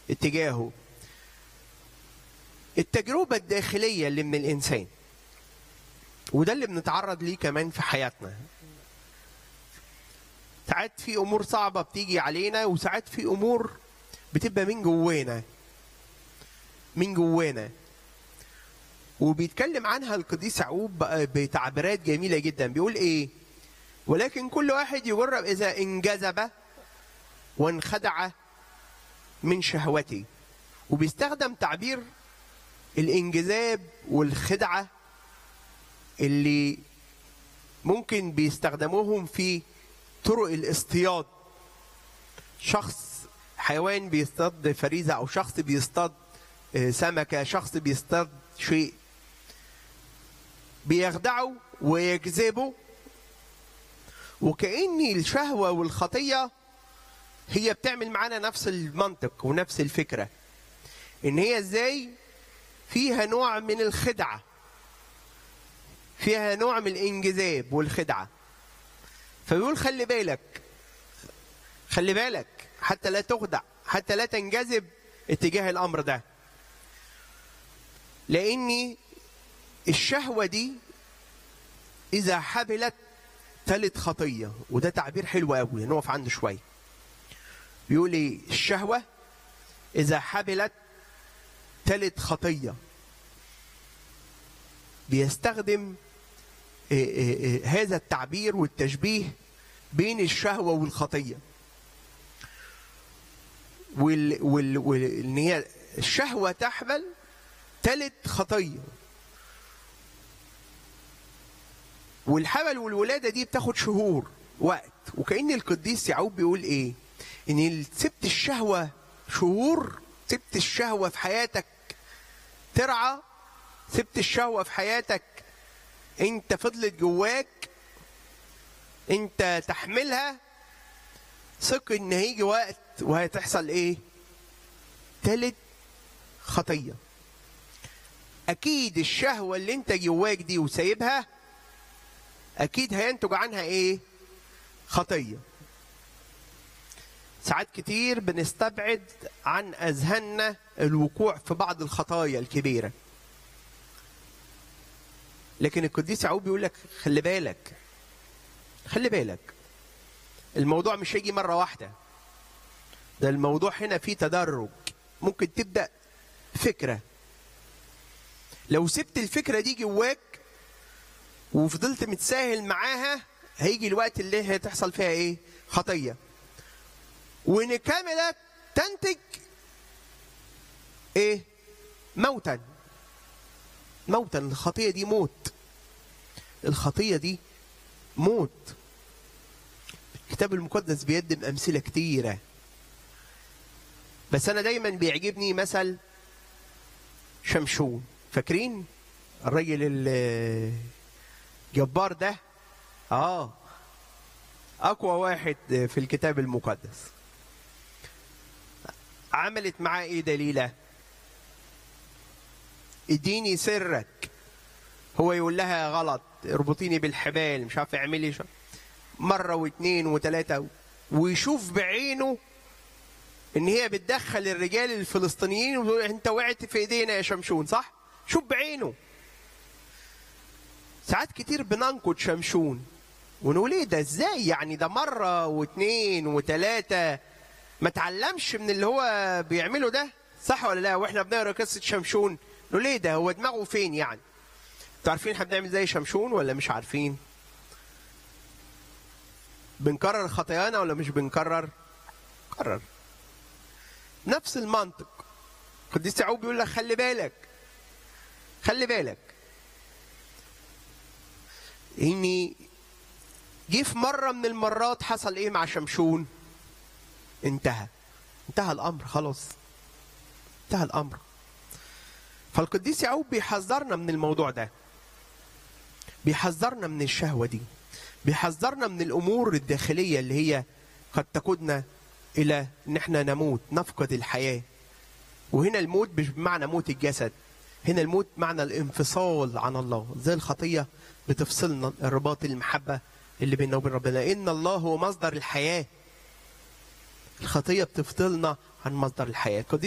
اتجاهه التجربة الداخلية اللي من الإنسان وده اللي بنتعرض ليه كمان في حياتنا ساعات في أمور صعبة بتيجي علينا وساعات في أمور بتبقى من جوانا من جوانا وبيتكلم عنها القديس يعقوب بتعبيرات جميلة جدا بيقول إيه ولكن كل واحد يجرب إذا انجذب وانخدع من شهوته وبيستخدم تعبير الانجذاب والخدعة اللي ممكن بيستخدموهم في طرق الاصطياد شخص حيوان بيصطاد فريزة أو شخص بيصطاد سمكة شخص بيصطاد شيء بيخدعه ويجذبه وكأن الشهوة والخطية هي بتعمل معانا نفس المنطق ونفس الفكرة إن هي إزاي فيها نوع من الخدعة فيها نوع من الانجذاب والخدعة فبيقول خلي بالك خلي بالك حتى لا تخدع حتى لا تنجذب اتجاه الأمر ده لأني الشهوة دي إذا حبلت تلت خطية وده تعبير حلو قوي نقف عنده شوية بيقول ايه الشهوة إذا حبلت تلت خطية بيستخدم هذا التعبير والتشبيه بين الشهوة والخطية وال وال وال هي الشهوة تحمل تلت خطية والحمل والولادة دي بتاخد شهور وقت وكأن القديس يعقوب بيقول ايه ان سبت الشهوة شهور سبت الشهوة في حياتك ترعى سبت الشهوة في حياتك انت فضلت جواك انت تحملها ثق ان هيجي وقت وهتحصل ايه تالت خطية اكيد الشهوة اللي انت جواك دي وسايبها اكيد هينتج عنها ايه خطية ساعات كتير بنستبعد عن اذهاننا الوقوع في بعض الخطايا الكبيره لكن القديس يعقوب بيقول لك خلي بالك خلي بالك الموضوع مش هيجي مره واحده ده الموضوع هنا فيه تدرج ممكن تبدا فكره لو سبت الفكره دي جواك وفضلت متساهل معاها هيجي الوقت اللي هتحصل فيها ايه خطيه وان كامله تنتج ايه موتا موتا الخطيه دي موت الخطيه دي موت الكتاب المقدس بيقدم امثله كتيره بس انا دايما بيعجبني مثل شمشون فاكرين الراجل الجبار ده اه اقوى واحد في الكتاب المقدس عملت معاه ايه دليله اديني سرك هو يقول لها غلط اربطيني بالحبال مش عارف اعملي شو. مره واثنين وثلاثه ويشوف بعينه ان هي بتدخل الرجال الفلسطينيين وتقول انت وقعت في ايدينا يا شمشون صح شوف بعينه ساعات كتير بننقد شمشون ونقول ايه ده ازاي يعني ده مره واثنين وثلاثه ما تعلمش من اللي هو بيعمله ده صح ولا لا واحنا بنقرا قصه شمشون نقول ليه ده هو دماغه فين يعني انتوا عارفين احنا بنعمل زي شمشون ولا مش عارفين بنكرر خطايانا ولا مش بنكرر كرر نفس المنطق القديس يعقوب بيقول لك خلي بالك خلي بالك اني جه في مره من المرات حصل ايه مع شمشون انتهى انتهى الامر خلاص انتهى الامر فالقديس يعقوب بيحذرنا من الموضوع ده بيحذرنا من الشهوه دي بيحذرنا من الامور الداخليه اللي هي قد تقودنا الى ان احنا نموت نفقد الحياه وهنا الموت مش بمعنى موت الجسد هنا الموت معنى الانفصال عن الله زي الخطيه بتفصلنا الرباط المحبه اللي بيننا وبين ربنا ان الله هو مصدر الحياه الخطيه بتفصلنا عن مصدر الحياه